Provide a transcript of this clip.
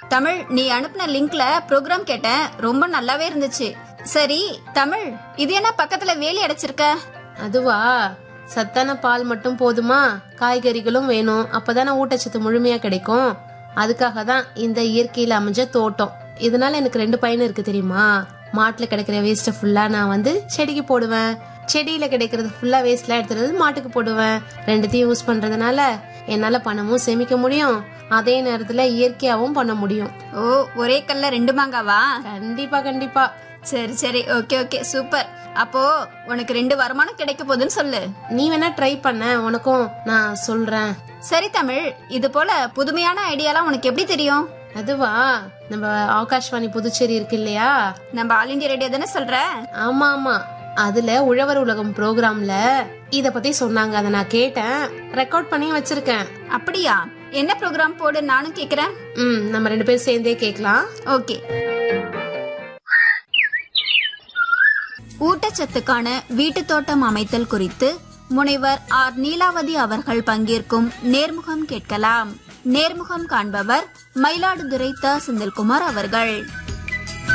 தமிழ் நீ அனுப்பின லிங்க்ல ப்ரோக்ராம் கேட்டேன் ரொம்ப நல்லாவே இருந்துச்சு சரி தமிழ் இது என்ன பக்கத்துல வேலி அடைச்சிருக்க அதுவா சத்தான பால் மட்டும் போதுமா காய்கறிகளும் வேணும் அப்பதானே ஊட்டச்சத்து முழுமையா கிடைக்கும் அதுக்காக தான் இந்த இயற்கையில அமைஞ்ச தோட்டம் இதனால எனக்கு ரெண்டு பயன் இருக்கு தெரியுமா மாட்டுல கிடைக்கிற வேஸ்ட்டை ஃபுல்லா நான் வந்து செடிக்கு போடுவேன் செடியில கிடைக்கிறது ஃபுல்லா வேஸ்ட்லாம் எடுத்துறது மாட்டுக்கு போடுவேன் ரெண்டுத்தையும் யூஸ் பண்றதுனால என்னால பணமும் சேமிக்க முடியும் அதே நேரத்துல இயற்கையாவும் பண்ண முடியும் ஓ ஒரே கல்ல ரெண்டு மாங்காவா கண்டிப்பா கண்டிப்பா சரி சரி ஓகே ஓகே சூப்பர் அப்போ உனக்கு ரெண்டு வருமானம் கிடைக்க போகுதுன்னு சொல்லு நீ வேணா ட்ரை பண்ண உனக்கும் நான் சொல்றேன் சரி தமிழ் இது போல புதுமையான ஐடியாலாம் உனக்கு எப்படி தெரியும் அதுவா நம்ம ஆகாஷ்வாணி புதுச்சேரி இருக்கு இல்லையா நம்ம ஆல் இந்தியா ரேடியோ தானே சொல்ற ஆமா ஆமா அதுல உழவர் உலகம் ப்ரோக்ராம்ல இத பத்தி சொன்னாங்க அதை நான் கேட்டேன் ரெக்கார்ட் பண்ணி வச்சிருக்கேன் அப்படியா என்ன ப்ரோக்ராம் போடு நானும் கேக்குறேன் ம் நம்ம ரெண்டு பேரும் சேர்ந்தே கேட்கலாம் ஓகே ஊட்டச்சத்துக்கான வீட்டு தோட்டம் அமைத்தல் குறித்து முனைவர் ஆர் நீலாவதி அவர்கள் பங்கேற்கும் நேர்முகம் கேட்கலாம் நேர்முகம் காண்பவர் மயிலாடுதுறை த செந்தில்குமார் அவர்கள்